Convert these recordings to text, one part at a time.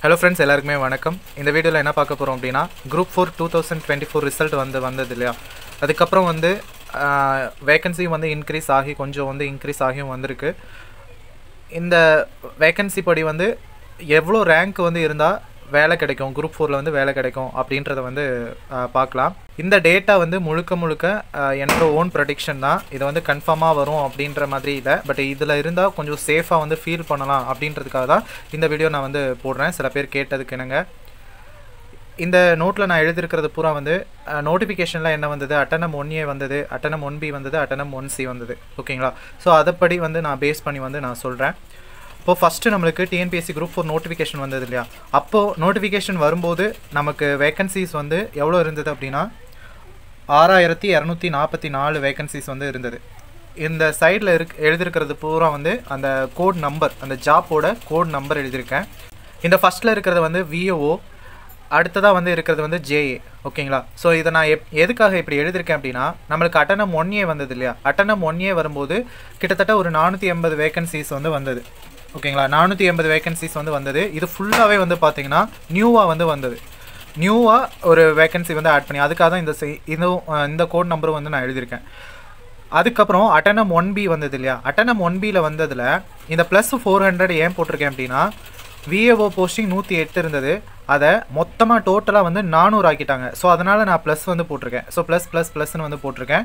hello friends எல்லாருக்குமே வணக்கம் இந்த வீடியோவில் என்ன பார்க்க போகிறோம் அப்படின்னா group four two thousand twenty four result வந்து வந்தது இல்லையா அதுக்கப்புறம் வந்து வேகன்சி வந்து இன்க்ரீஸ் ஆகி கொஞ்சம் வந்து இன்க்ரீஸ் ஆகியும் வந்திருக்கு இந்த வேகன்சி படி வந்து எவ்வளோ ரேங்க் வந்து இருந்தால் வேலை கிடைக்கும் குரூப் ஃபோரில் வந்து வேலை கிடைக்கும் அப்படின்றத வந்து ஆஹ், பார்க்கலாம் இந்த டேட்டா வந்து முழுக்க முழுக்க ஆஹ், என்னோட ஓன் ப்ரொடிக்ஷன் தான் இது வந்து கன்ஃபார்மாக வரும் அப்படின்ற மாதிரி இல்லை பட் இதில் இருந்தால் கொஞ்சம் சேஃபாக வந்து ஃபீல் பண்ணலாம் அப்படின்றதுக்காக தான் இந்த வீடியோ நான் வந்து போடுறேன் சில பேர் கேட்டதுக்கு என்னங்க இந்த நோட்டில் நான் எழுதியிருக்கிறது பூரா வந்து நோட்டிஃபிகேஷனில் என்ன வந்தது அட்டனம் ஒன் ஏ வந்தது அட்டனம் ஒன் பி வந்தது அட்டனம் ஒன் சி வந்தது ஓகேங்களா ஸோ அதைப்படி வந்து நான் பேஸ் பண்ணி வந்து நான் சொல்கிறேன் இப்போது ஃபஸ்ட்டு நம்மளுக்கு டிஎன்பிஎஸ்சி குரூப் ஃபோர் நோட்டிஃபிகேஷன் வந்தது இல்லையா அப்போது நோட்டிஃபிகேஷன் வரும்போது நமக்கு வேகன்சிஸ் வந்து எவ்வளோ இருந்தது அப்படின்னா ஆறாயிரத்தி இரநூத்தி நாற்பத்தி நாலு வேகன்சிஸ் வந்து இருந்தது இந்த சைடில் இருக் எழுதியிருக்கிறது பூரா வந்து அந்த கோட் நம்பர் அந்த ஜாப்போட கோட் நம்பர் எழுதியிருக்கேன் இந்த ஃபஸ்ட்டில் இருக்கிறது வந்து விஓஓ அடுத்ததாக வந்து இருக்கிறது வந்து ஜேஏ ஓகேங்களா ஸோ இதை நான் எப் எதுக்காக இப்படி எழுதியிருக்கேன் அப்படின்னா நம்மளுக்கு அட்டனம் ஒன் ஏ வந்தது இல்லையா அட்டனம் ஒன் ஏ வரும்போது கிட்டத்தட்ட ஒரு நானூற்றி எண்பது வேகன்சிஸ் வந்து வந்தது ஓகேங்களா நானூற்றி எண்பது வேகன்சிஸ் வந்து வந்தது இது ஃபுல்லாகவே வந்து பார்த்தீங்கன்னா நியூவாக வந்து வந்தது நியூவாக ஒரு வேகன்சி வந்து ஆட் பண்ணி அதுக்காக தான் இந்த செய்- இதுவும் அஹ், இந்த கோட் நம்பரும் வந்து நான் எழுதியிருக்கேன் அதுக்கப்புறம் அட்டனம் ஒன் பி வந்தது இல்லையா அட்டனம் ஒன் பியில் வந்ததில் இந்த ப்ளஸ் ஃபோர் ஹண்ட்ரட் ஏன் போட்டிருக்கேன் அப்படின்னா விஏஓ போஸ்டிங் நூற்றி எட்டு இருந்தது அதை மொத்தமாக டோட்டலாக வந்து நானூறு ஆக்கிட்டாங்க ஸோ அதனால் நான் ப்ளஸ் வந்து போட்டிருக்கேன் ஸோ ப்ளஸ் ப்ளஸ் ப்ளஸ்னு வந்து போட்டிருக்கேன்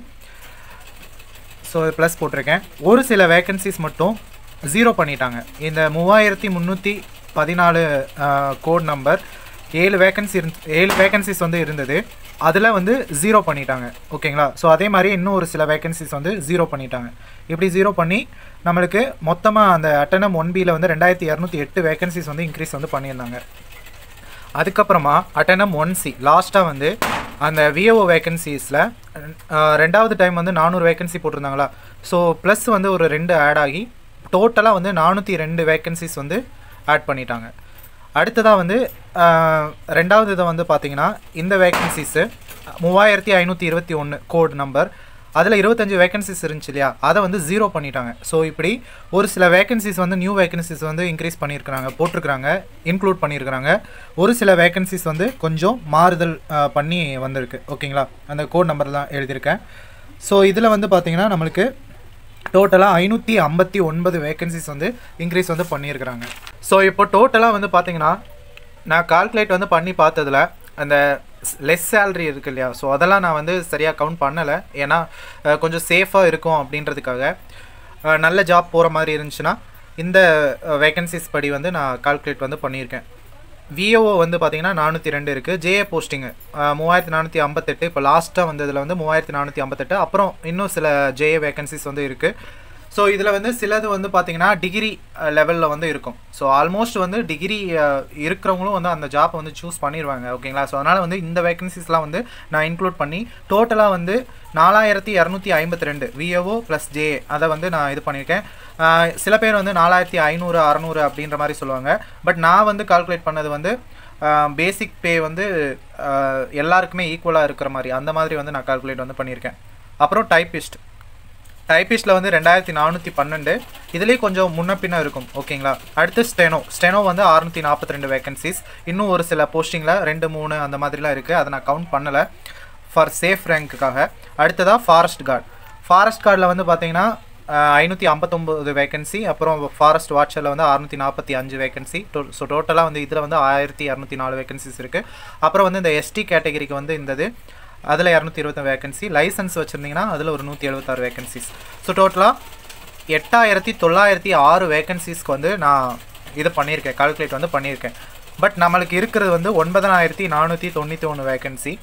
ஸோ ப்ளஸ் போட்டிருக்கேன் ஒரு சில வேகன்சிஸ் மட்டும் ஜீரோ பண்ணிட்டாங்க இந்த மூவாயிரத்தி முந்நூற்றி பதினாலு கோட் நம்பர் ஏழு வேகன்சி இருந் ஏழு வேகன்சிஸ் வந்து இருந்தது அதில் வந்து ஜீரோ பண்ணிட்டாங்க ஓகேங்களா ஸோ அதே மாதிரி இன்னும் ஒரு சில வேகன்சிஸ் வந்து ஜீரோ பண்ணிட்டாங்க இப்படி ஜீரோ பண்ணி நம்மளுக்கு மொத்தமாக அந்த அட்டனம் ஒன் பியில் வந்து ரெண்டாயிரத்தி இரநூத்தி எட்டு வேகன்சிஸ் வந்து இன்க்ரீஸ் வந்து பண்ணியிருந்தாங்க அதுக்கப்புறமா அட்டனம் ஒன் சி லாஸ்ட்டாக வந்து அந்த விஓஓ வேகன்சிஸில் ரெண்டாவது டைம் வந்து நானூறு வேகன்சி போட்டிருந்தாங்களா ஸோ ப்ளஸ் வந்து ஒரு ரெண்டு ஆட் ஆகி டோட்டலாக வந்து நானூற்றி ரெண்டு வேகன்சிஸ் வந்து ஆட் பண்ணிட்டாங்க அடுத்ததாக வந்து அஹ், ரெண்டாவது இதை வந்து பார்த்தீங்கன்னா இந்த வேகன்சிஸு மூவாயிரத்தி ஐநூற்றி இருபத்தி ஒன்று கோட் நம்பர் அதில் இருபத்தஞ்சு வேகன்சிஸ் இருந்துச்சு இல்லையா அதை வந்து ஜீரோ பண்ணிட்டாங்க ஸோ இப்படி ஒரு சில வேகன்சிஸ் வந்து நியூ வேகன்சிஸ் வந்து இன்க்ரீஸ் பண்ணியிருக்கிறாங்க போட்டிருக்கிறாங்க இன்க்ளூட் பண்ணியிருக்கிறாங்க ஒரு சில வேகன்சிஸ் வந்து கொஞ்சம் மாறுதல் அஹ், பண்ணி வந்திருக்கு ஓகேங்களா அந்த கோட் நம்பர் தான் எழுதியிருக்கேன் ஸோ இதில் வந்து பார்த்தீங்கன்னா நம்மளுக்கு டோட்டலாக ஐநூற்றி ஐம்பத்தி ஒன்பது வேகன்சிஸ் வந்து இன்க்ரீஸ் வந்து பண்ணியிருக்கிறாங்க ஸோ இப்போ டோட்டலாக வந்து பார்த்தீங்கன்னா நான் கால்குலேட் வந்து பண்ணி பார்த்ததுல அந்த லெஸ் சேலரி இருக்கு இல்லையா ஸோ அதெல்லாம் நான் வந்து சரியாக கவுண்ட் பண்ணலை ஏன்னா அஹ், கொஞ்சம் சேஃபாக இருக்கும் அப்படின்றதுக்காக அஹ், நல்ல ஜாப் போகிற மாதிரி இருந்துச்சுன்னா இந்த வேகன்சிஸ் படி வந்து நான் கால்குலேட் வந்து பண்ணியிருக்கேன் விஓஓ வந்து பார்த்தீங்கன்னா நானூற்றி ரெண்டு இருக்குது ஜேஏ போஸ்டிங்கு மூவாயிரத்தி நானூற்றி ஐம்பத்தெட்டு இப்போ லாஸ்ட்டாக வந்ததில் வந்து மூவாயிரத்தி நானூற்றி ஐம்பத்தெட்டு அப்புறம் இன்னும் சில ஜேஏ வேகன்சிஸ் வந்து இருக்குது ஸோ இதில் வந்து சிலது வந்து பார்த்தீங்கன்னா டிகிரி லெவலில் வந்து இருக்கும் ஸோ ஆல்மோஸ்ட் வந்து டிகிரி இருக்கிறவங்களும் வந்து அந்த ஜாப்பை வந்து சூஸ் பண்ணிடுவாங்க ஓகேங்களா ஸோ அதனால் வந்து இந்த வேகன்சிஸ்லாம் வந்து நான் இன்க்ளூட் பண்ணி டோட்டலாக வந்து நாலாயிரத்தி இரநூத்தி ஐம்பத்தி ரெண்டு விஏஓ ப்ளஸ் ஜே அதை வந்து நான் இது பண்ணியிருக்கேன் ஆஹ் சில பேர் வந்து நாலாயிரத்தி ஐநூறு அறநூறு அப்படின்ற மாதிரி சொல்லுவாங்க பட் நான் வந்து கால்குலேட் பண்ணது வந்து பேசிக் பே வந்து ஆஹ் எல்லாருக்குமே ஈக்குவலாக இருக்கிற மாதிரி அந்த மாதிரி வந்து நான் கால்குலேட் வந்து பண்ணியிருக்கேன் அப்புறம் டைப்பிஸ்ட் டைப்பிஸ்ட்டில் வந்து ரெண்டாயிரத்தி நானூற்றி பன்னெண்டு இதுலேயும் கொஞ்சம் முன்ன பின்ன இருக்கும் ஓகேங்களா அடுத்து ஸ்டெனோ ஸ்டெனோ வந்து அறுநூற்றி நாற்பத்தி ரெண்டு வேகன்சிஸ் இன்னும் ஒரு சில போஸ்டிங்கில் ரெண்டு மூணு அந்த மாதிரிலாம் இருக்குது அதை நான் கவுண்ட் பண்ணலை ஃபார் சேஃப் ரேங்க்குக்காக அடுத்ததாக ஃபாரஸ்ட் கார்டு ஃபாரஸ்ட் கார்டில் வந்து பார்த்தீங்கன்னா ஐநூற்றி ஐம்பத்தொம்போது வேகன்சி அப்புறம் ஃபாரஸ்ட் வாட்சரில் வந்து அறுநூற்றி நாற்பத்தி அஞ்சு வேகன்சி ஸோ டோட்டலாக வந்து இதில் வந்து ஆயிரத்தி இரநூத்தி நாலு வேகன்சிஸ் இருக்குது அப்புறம் வந்து இந்த எஸ்டி கேட்டகரிக்கு வந்து இந்தது அதில் இரநூத்தி இருபத்தி வேகன்சி லைசன்ஸ் வச்சுருந்தீங்கன்னா அதில் ஒரு நூற்றி எழுபத்தாறு வேகன்சிஸ் ஸோ டோட்டலாக எட்டாயிரத்தி தொள்ளாயிரத்தி ஆறு வேகன்சிஸ்க்கு வந்து நான் இது பண்ணியிருக்கேன் கால்குலேட் வந்து பண்ணியிருக்கேன் பட் நம்மளுக்கு இருக்கிறது வந்து ஒன்பதனாயிரத்தி நானூற்றி தொண்ணூற்றி ஒன்று வேகன்சி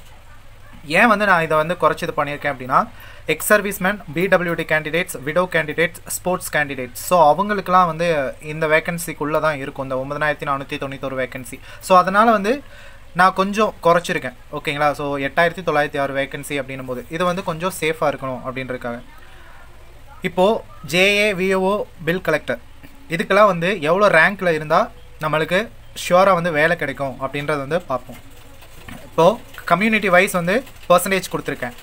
ஏன் வந்து நான் இதை வந்து குறைச்சி இது பண்ணியிருக்கேன் அப்படின்னா ex serviceman PWD candidates widow candidates sports candidates so அவங்களுக்குலாம் வந்து இந்த வேகன்சிக்குள்ளே தான் இருக்கும் இந்த ஒன்பதனாயிரத்தி நானூற்றி தொண்ணூத்தொரு வேகன்சி ஸோ அதனால் வந்து நான் கொஞ்சம் குறைச்சிருக்கேன் ஓகேங்களா ஸோ எட்டாயிரத்தி தொள்ளாயிரத்தி ஆறு வேகன்சி அப்படின்னும் போது இது வந்து கொஞ்சம் சேஃபாக இருக்கணும் அப்படின்றதுக்காக இப்போது ஜேஏ விஓஓ பில் கலெக்டர் இதுக்கெல்லாம் வந்து எவ்வளோ ரேங்க்கில் இருந்தால் நம்மளுக்கு ஷுவராக வந்து வேலை கிடைக்கும் அப்படின்றத வந்து பார்ப்போம் இப்போது கம்யூனிட்டி வைஸ் வந்து பர்சன்டேஜ் கொடுத்துருக்கேன்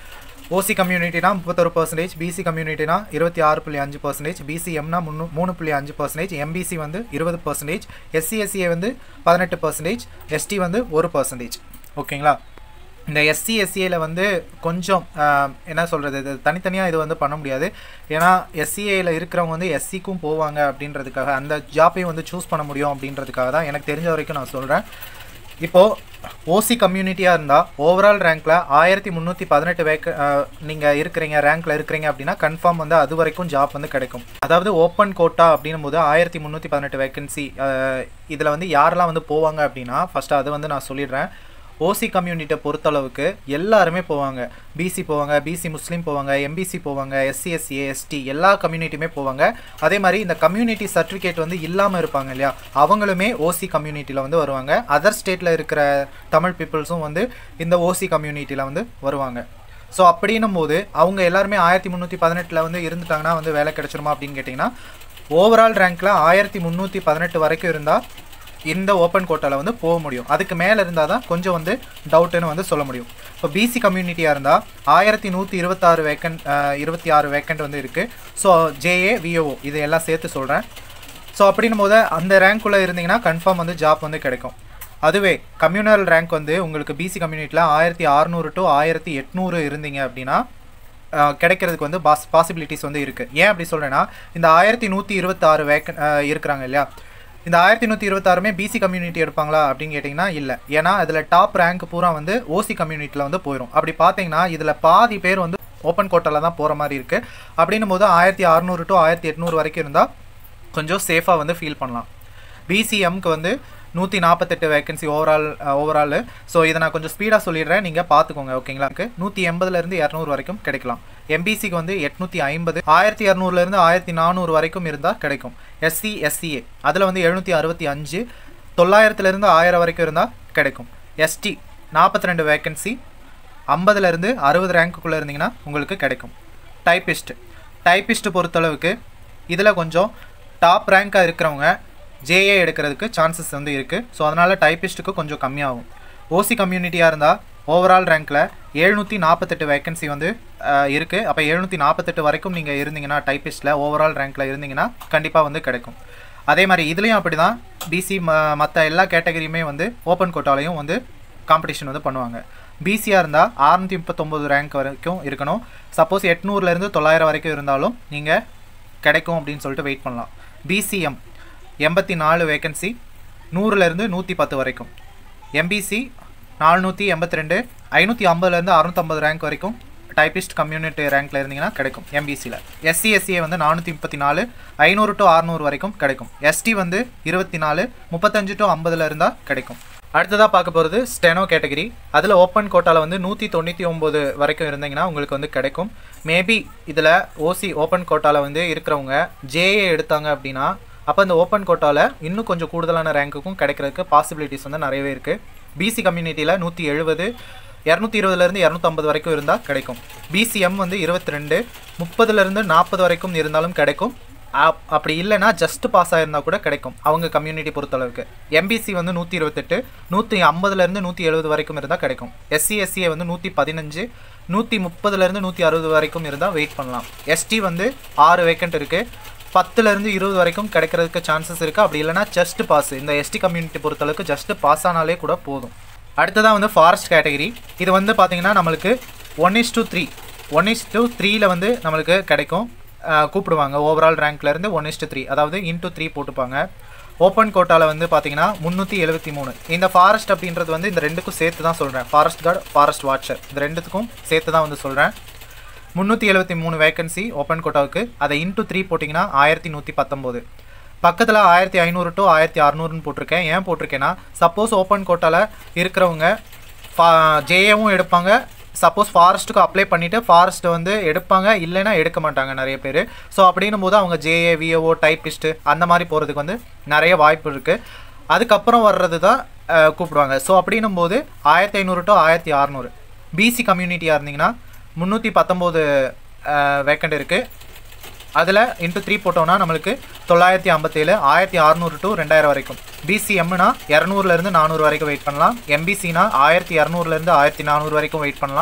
ஓசி கம்யூனிட்டினா முப்பத்தொரு பர்சன்டேஜ் பிசி கம்யூனிட்டினா இருபத்தி ஆறு புள்ளி அஞ்சு பர்சன்டேஜ் பிசிஎம்னா முன்னூ மூணு புள்ளி அஞ்சு பர்சன்டேஜ் எம்பிசி வந்து இருபது பர்சன்டேஜ் எஸ்சி எஸ்சிஏ வந்து பதினெட்டு பர்சன்டேஜ் எஸ்டி வந்து ஒரு பர்சன்டேஜ் ஓகேங்களா இந்த எஸ்சி எஸ்சிஏல வந்து கொஞ்சம் ஆஹ், என்ன சொல்கிறது இது தனித்தனியாக இது வந்து பண்ண முடியாது ஏன்னா எஸ்சிஏல இருக்கிறவங்க வந்து எஸ்சிக்கும் போவாங்க அப்படின்றதுக்காக அந்த ஜாப்பையும் வந்து சூஸ் பண்ண முடியும் அப்படின்றதுக்காக தான் எனக்கு தெரிஞ்ச வரைக்கும் நான் சொல்கிறேன் இப்போது ஓசி கம்யூனிட்டியாக இருந்தால் ஓவரால் ரேங்க்கில் ஆயிரத்தி முந்நூற்றி பதினெட்டு வேக்க நீங்கள் இருக்கிறீங்க ரேங்க்கில் இருக்கிறீங்க அப்படின்னா கன்ஃபார்ம் வந்து அது வரைக்கும் ஜாப் வந்து கிடைக்கும் அதாவது ஓப்பன் கோட்டா அப்படின்னும் போது ஆயிரத்தி முந்நூற்றி பதினெட்டு வேக்கன்சி இதில் வந்து யாரெல்லாம் வந்து போவாங்க அப்படின்னா ஃபஸ்ட்டு அது வந்து நான் சொல்லிடுறேன் ஓசி கம்யூனிட்டியை பொறுத்தளவுக்கு எல்லாருமே போவாங்க பிசி போவாங்க பிசி முஸ்லீம் போவாங்க எம்பிசி போவாங்க எஸ்சி எஸ்சி எஸ்டி எல்லா கம்யூனிட்டியுமே போவாங்க அதே மாதிரி இந்த கம்யூனிட்டி சர்டிஃபிகேட் வந்து இல்லாமல் இருப்பாங்க இல்லையா அவங்களுமே ஓசி கம்யூனிட்டியில் வந்து வருவாங்க அதர் ஸ்டேட்டில் இருக்கிற தமிழ் பீப்புள்ஸும் வந்து இந்த ஓசி கம்யூனிட்டியில் வந்து வருவாங்க ஸோ அப்படின்னும் போது அவங்க எல்லாருமே ஆயிரத்தி முந்நூற்றி பதினெட்டில் வந்து இருந்துட்டாங்கன்னா வந்து வேலை கிடைச்சிருமா அப்படின்னு கேட்டிங்கன்னா ஓவரால் ரேங்க்கில் ஆயிரத்தி முந்நூற்றி பதினெட்டு வரைக்கும் இருந்தால் இந்த ஓப்பன் கோட்டாவில் வந்து போக முடியும் அதுக்கு மேலே இருந்தால் தான் கொஞ்சம் வந்து டவுட்டுன்னு வந்து சொல்ல முடியும் இப்போ பிசி கம்யூனிட்டியாக இருந்தால் ஆயிரத்தி நூற்றி இருபத்தாறு வேக்கண்ட் இருபத்தி ஆறு வேக்கண்ட் வந்து இருக்குது ஸோ ஜேஏ விஓஓ இது எல்லாம் சேர்த்து சொல்கிறேன் ஸோ அப்படின்னும் போது அந்த ரேங்க்குள்ளே இருந்தீங்கன்னா கன்ஃபார்ம் வந்து ஜாப் வந்து கிடைக்கும் அதுவே கம்யூனல் ரேங்க் வந்து உங்களுக்கு பிசி கம்யூனிட்டியில் ஆயிரத்தி அறநூறு டு ஆயிரத்தி எட்நூறு இருந்தீங்க அப்படின்னா அஹ், கிடைக்கிறதுக்கு வந்து பாஸ் பாசிபிலிட்டிஸ் வந்து இருக்குது ஏன் அப்படி சொல்கிறேன்னா இந்த ஆயிரத்தி நூற்றி இருபத்தாறு வேக்கன் இருக்கிறாங்க இல்லையா இந்த ஆயிரத்தி நூற்றி இருபத்தாறுமே பிசி கம்யூனிட்டி எடுப்பாங்களா அப்படின்னு கேட்டிங்கன்னா இல்லை ஏன்னா அதில் டாப் ரேங்க் பூரா வந்து ஓசி கம்யூனிட்டியில் வந்து போயிடும் அப்படி பார்த்தீங்கன்னா இதில் பாதி பேர் வந்து ஓப்பன் கோட்டாவில் தான் போகிற மாதிரி இருக்குது அப்படின்னும் போது ஆயிரத்தி அறநூறு டு ஆயிரத்தி எட்நூறு வரைக்கும் இருந்தால் கொஞ்சம் சேஃபாக வந்து ஃபீல் பண்ணலாம் பிசிஎம்க்கு வந்து நூற்றி நாற்பத்தெட்டு வேகன்சி ஓவரால் ஓவரால் ஸோ இதை நான் கொஞ்சம் ஸ்பீடாக சொல்லிடுறேன் நீங்கள் பார்த்துக்கோங்க ஓகேங்களா நூற்றி எண்பதுலேருந்து இரநூறு வரைக்கும் கிடைக்கலாம் எம்பிசிக்கு வந்து எட்நூற்றி ஐம்பது ஆயிரத்தி இரநூறுலேருந்து ஆயிரத்தி நானூறு வரைக்கும் இருந்தால் கிடைக்கும் எஸ்சி எஸ்சிஏ அதில் வந்து எழுநூற்றி அறுபத்தி அஞ்சு தொள்ளாயிரத்துலேருந்து ஆயிரம் வரைக்கும் இருந்தால் கிடைக்கும் எஸ்டி நாற்பத்தி ரெண்டு வேகன்சி ஐம்பதுலேருந்து அறுபது ரேங்க்குள்ளே இருந்தீங்கன்னா உங்களுக்கு கிடைக்கும் டைப்பிஸ்ட் டைப்பிஸ்ட் பொறுத்தளவுக்கு இதில் கொஞ்சம் டாப் ரேங்காக இருக்கிறவங்க ஜேஏ எடுக்கிறதுக்கு சான்சஸ் வந்து இருக்குது ஸோ அதனால் டைப்பிஸ்ட்டுக்கு கொஞ்சம் கம்மியாகும் ஓசி கம்யூனிட்டியாக இருந்தால் ஓவரால் ரேங்க்கில் எழுநூற்றி நாற்பத்தெட்டு வேகன்சி வந்து இருக்குது அப்போ எழுநூற்றி நாற்பத்தெட்டு வரைக்கும் நீங்கள் இருந்தீங்கன்னா டைப்பிஸ்ட்டில் ஓவரால் ரேங்க்கில் இருந்தீங்கன்னா கண்டிப்பாக வந்து கிடைக்கும் அதே மாதிரி இதுலேயும் அப்படி தான் பிசி ம மற்ற எல்லா கேட்டகரியுமே வந்து ஓப்பன் கோட்டாலையும் வந்து காம்படிஷன் வந்து பண்ணுவாங்க பிசியாக இருந்தால் அறுநூற்றி முப்பத்தொம்போது ரேங்க் வரைக்கும் இருக்கணும் சப்போஸ் எட்நூறுலேருந்து தொள்ளாயிரம் வரைக்கும் இருந்தாலும் நீங்கள் கிடைக்கும் அப்படின்னு சொல்லிட்டு வெயிட் பண்ணலாம் பிசிஎம் எண்பத்தி நாலு வேகன்சி நூறுலேருந்து நூற்றி பத்து வரைக்கும் எம்பிசி நானூற்றி எண்பத்தி ரெண்டு ஐநூற்றி ஐம்பதுலேருந்து அறுநூத்தம்பது ரேங்க் வரைக்கும் டைபிஸ்ட் கம்யூனிட்டி ரேங்க்ல இருந்தீங்கன்னா கிடைக்கும் எம்பிசியில் எஸ்சி எஸ்சிஏ வந்து நானூற்றி முப்பத்தி நாலு ஐநூறு டு அறநூறு வரைக்கும் கிடைக்கும் எஸ்டி வந்து இருபத்தி நாலு முப்பத்தஞ்சு டு ஐம்பதுல இருந்தால் கிடைக்கும் அடுத்ததாக பார்க்க போகிறது ஸ்டெனோ கேட்டகரி அதில் ஓப்பன் கோட்டாவில் வந்து நூற்றி தொண்ணூற்றி ஒம்பது வரைக்கும் இருந்தீங்கன்னா உங்களுக்கு வந்து கிடைக்கும் மேபி இதில் ஓசி ஓப்பன் கோட்டாவில் வந்து இருக்கிறவங்க ஜேஏ எடுத்தாங்க அப்படின்னா அப்போ இந்த ஓப்பன் கோட்டாவில் இன்னும் கொஞ்சம் கூடுதலான ரேங்க்குக்கும் கிடைக்கிறதுக்கு பாசிபிலிட்டிஸ் வந்து நிறையவே இருக்குது பிசி கம்யூனிட்டியில் நூற்றி எழுபது இரநூத்தி இருபதுலேருந்து இரநூத்தம்பது வரைக்கும் இருந்தால் கிடைக்கும் பிசிஎம் வந்து இருபத்தி ரெண்டு முப்பதுலேருந்து நாற்பது வரைக்கும் இருந்தாலும் கிடைக்கும் அப்- அப்படி இல்லைன்னா ஜஸ்ட் பாஸ் ஆயிருந்தா கூட கிடைக்கும் அவங்க கம்யூனிட்டி பொறுத்தளவுக்கு எம்பிசி வந்து நூற்றி இருபத்தெட்டு நூற்றி ஐம்பதுலேருந்து நூற்றி எழுபது வரைக்கும் இருந்தால் கிடைக்கும் எஸ்சி எஸ்சிஏ வந்து நூற்றி பதினஞ்சு நூற்றி முப்பதுலேருந்து நூற்றி அறுபது வரைக்கும் இருந்தால் வெயிட் பண்ணலாம் எஸ்டி வந்து ஆறு வேக்கண்ட் இருக்குது பத்துலேருந்து இருபது வரைக்கும் கிடைக்கிறதுக்கு சான்சஸ் இருக்குது அப்படி இல்லைன்னா ஜஸ்ட் பாஸ் இந்த எஸ்டி கம்யூனிட்டி பொறுத்தளவுக்கு ஜஸ்ட் பாஸ் ஆனாலே கூட போதும் அடுத்ததாக வந்து ஃபாரஸ்ட் கேட்டகரி இது வந்து பார்த்தீங்கன்னா நம்மளுக்கு one is to three one is to த்ரீயில் வந்து நம்மளுக்கு கிடைக்கும் அஹ் கூப்பிடுவாங்க ஓவரால் ரேங்க்லேருந்து ஒன் இஸ் த்ரீ அதாவது இன்டூ த்ரீ போட்டுப்பாங்க ஓப்பன் கோட்டாவில் வந்து பார்த்தீங்கன்னா முந்நூற்றி எழுபத்தி மூணு இந்த ஃபாரஸ்ட் அப்படின்றது வந்து இந்த ரெண்டுக்கும் சேர்த்து தான் சொல்கிறேன் ஃபாரஸ்ட் கார்டு ஃபாரஸ்ட் வாட்சர் இந்த ரெண்டுத்துக்கும் சேர்த்து தான் வந்து சொல்கிறேன் முந்நூற்றி எழுபத்தி மூணு வேகன்சி ஓப்பன் கோட்டாவுக்கு அதை இன்டூ த்ரீ போட்டிங்கன்னா ஆயிரத்தி நூற்றி பத்தொம்போது பக்கத்தில் ஆயிரத்தி ஐநூறு டு ஆயிரத்தி அறநூறுன்னு போட்டிருக்கேன் ஏன் போட்டிருக்கேன்னா சப்போஸ் ஓப்பன் கோட்டாவில் இருக்கிறவங்க ஃபா ஜேஏவும் எடுப்பாங்க சப்போஸ் ஃபாரஸ்ட்டுக்கு அப்ளை பண்ணிவிட்டு ஃபாரஸ்ட்டை வந்து எடுப்பாங்க இல்லைன்னா எடுக்க மாட்டாங்க நிறைய பேர் ஸோ அப்படின்னும் போது அவங்க ஜேஏ விஓஓ டைப்பிஸ்ட்டு அந்த மாதிரி போகிறதுக்கு வந்து நிறைய வாய்ப்பு இருக்குது அதுக்கப்புறம் வர்றது தான் அஹ், கூப்பிடுவாங்க ஸோ அப்படின்னும் போது ஆயிரத்தி ஐநூறு டு ஆயிரத்தி அறநூறு பிசி கம்யூனிட்டியாக இருந்தீங்கன்னா முந்நூற்றி பத்தொம்போது வேக்கண்ட் இருக்குது அதில் இன்ட்டு த்ரீ போட்டோம்னா நம்மளுக்கு தொள்ளாயிரத்தி ஐம்பத்தேழு ஆயிரத்தி அறநூறு டு ரெண்டாயிரம் வரைக்கும் பிசிஎம்னா இரநூறுலேருந்து நானூறு வரைக்கும் வெயிட் பண்ணலாம் எம்பிசினா ஆயிரத்தி இரநூறுலேருந்து ஆயிரத்தி நானூறு வரைக்கும் வெயிட் பண்ணலாம்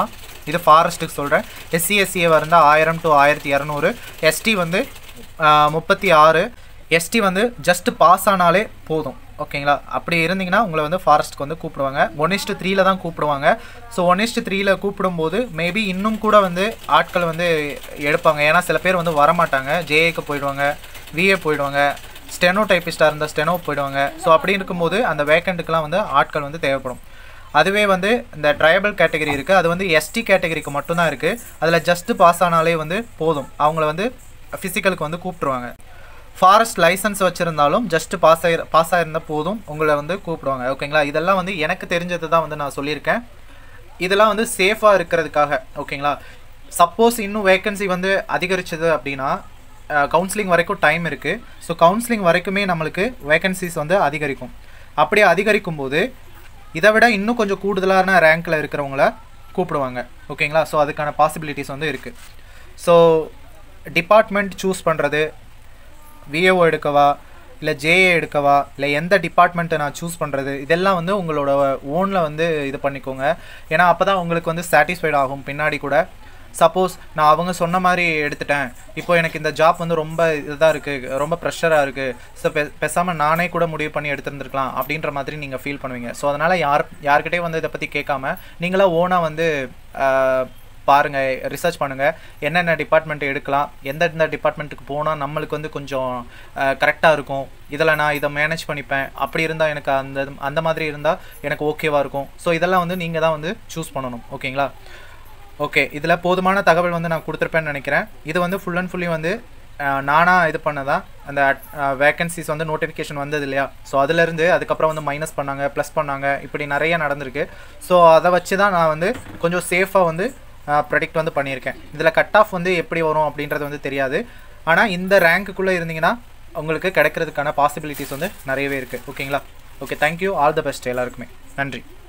இது ஃபாரஸ்ட்டுக்கு சொல்கிறேன் எஸ்சி எஸ்சிஏ இருந்தால் ஆயிரம் டு ஆயிரத்தி இரநூறு எஸ்டி வந்து முப்பத்தி ஆறு எஸ்டி வந்து ஜஸ்ட் பாஸ் ஆனாலே போதும் ஓகேங்களா அப்படி இருந்தீங்கன்னா உங்களை வந்து ஃபாரஸ்ட்டுக்கு வந்து கூப்பிடுவாங்க ஒன் இஸ்ட்டு த்ரீல தான் கூப்பிடுவாங்க ஸோ ஒன் இஸ்ட்டு த்ரீல கூப்பிடும்போது மேபி இன்னும் கூட வந்து ஆட்கள் வந்து எடுப்பாங்க ஏன்னா சில பேர் வந்து வரமாட்டாங்க ஜேஏக்கு போயிடுவாங்க விஏ போயிடுவாங்க ஸ்டெனோ டைப்பிஸ்டாக இருந்தால் ஸ்டெனோ போயிடுவாங்க ஸோ அப்படி இருக்கும்போது அந்த வேக்கண்ட்டுக்கெலாம் வந்து ஆட்கள் வந்து தேவைப்படும் அதுவே வந்து இந்த ட்ரைபல் கேட்டகரி இருக்குது அது வந்து எஸ்டி கேட்டகரிக்கு மட்டும்தான் இருக்குது அதில் ஜஸ்ட்டு பாஸ் ஆனாலே வந்து போதும் அவங்கள வந்து ஃபிசிக்கலுக்கு வந்து கூப்பிட்ருவாங்க ஃபாரஸ்ட் லைசன்ஸ் வச்சுருந்தாலும் ஜஸ்ட் பாஸ் ஆகி பாஸ் ஆகிருந்தால் போதும் உங்களை வந்து கூப்பிடுவாங்க ஓகேங்களா இதெல்லாம் வந்து எனக்கு தெரிஞ்சது தான் வந்து நான் சொல்லியிருக்கேன் இதெல்லாம் வந்து சேஃபாக இருக்கிறதுக்காக ஓகேங்களா சப்போஸ் இன்னும் வேக்கன்சி வந்து அதிகரிச்சது அப்படின்னா கவுன்சிலிங் வரைக்கும் டைம் இருக்குது ஸோ கவுன்சிலிங் வரைக்குமே நம்மளுக்கு வேக்கன்சிஸ் வந்து அதிகரிக்கும் அப்படியே அதிகரிக்கும் போது இதை விட இன்னும் கொஞ்சம் கூடுதலான ரேங்க்கில் இருக்கிறவங்கள கூப்பிடுவாங்க ஓகேங்களா ஸோ அதுக்கான பாசிபிலிட்டிஸ் வந்து இருக்குது ஸோ டிபார்ட்மெண்ட் சூஸ் பண்ணுறது விஏஓ எடுக்கவா இல்லை ஜேஏ எடுக்கவா இல்லை எந்த டிபார்ட்மெண்ட்டை நான் சூஸ் பண்ணுறது இதெல்லாம் வந்து உங்களோட ஓனில் வந்து இது பண்ணிக்கோங்க ஏன்னா அப்போ தான் உங்களுக்கு வந்து சாட்டிஸ்ஃபைட் ஆகும் பின்னாடி கூட சப்போஸ் நான் அவங்க சொன்ன மாதிரி எடுத்துட்டேன் இப்போ எனக்கு இந்த ஜாப் வந்து ரொம்ப இதாக இருக்குது ரொம்ப ப்ரெஷராக இருக்குது ஸோ பெ பேசாமல் நானே கூட முடிவு பண்ணி எடுத்துருந்துருக்கலாம் அப்படின்ற மாதிரி நீங்கள் ஃபீல் பண்ணுவீங்க ஸோ அதனால் யார் யார்கிட்டயும் வந்து இதை பற்றி கேட்காம நீங்களாக ஓனாக வந்து பாருங்கள் ரிசர்ச் பண்ணுங்கள் என்னென்ன டிபார்ட்மெண்ட் எடுக்கலாம் எந்தெந்த டிபார்ட்மெண்ட்டுக்கு போனால் நம்மளுக்கு வந்து கொஞ்சம் கரெக்டாக இருக்கும் இதில் நான் இதை மேனேஜ் பண்ணிப்பேன் அப்படி இருந்தால் எனக்கு அந்த அந்த மாதிரி இருந்தால் எனக்கு ஓகேவாக இருக்கும் ஸோ இதெல்லாம் வந்து நீங்கள் தான் வந்து சூஸ் பண்ணணும் ஓகேங்களா ஓகே இதில் போதுமான தகவல் வந்து நான் கொடுத்துருப்பேன்னு நினைக்கிறேன் இது வந்து ஃபுல் அண்ட் ஃபுல்லி வந்து நானாக இது பண்ணதான் அந்த வேக்கன்சிஸ் வந்து நோட்டிஃபிகேஷன் வந்தது இல்லையா ஸோ அதுலேருந்து அதுக்கப்புறம் வந்து மைனஸ் பண்ணாங்க ப்ளஸ் பண்ணாங்க இப்படி நிறைய நடந்திருக்கு ஸோ அதை வச்சு தான் நான் வந்து கொஞ்சம் சேஃபாக வந்து ப்ரெடிக்ட் வந்து பண்ணியிருக்கேன் இதில் கட் ஆஃப் வந்து எப்படி வரும் அப்படின்றது வந்து தெரியாது ஆனால் இந்த ரேங்க்குள்ளே இருந்தீங்கன்னா உங்களுக்கு கிடைக்கிறதுக்கான பாசிபிலிட்டிஸ் வந்து நிறையவே இருக்குது ஓகேங்களா okay thank you all the best எல்லாருக்குமே நன்றி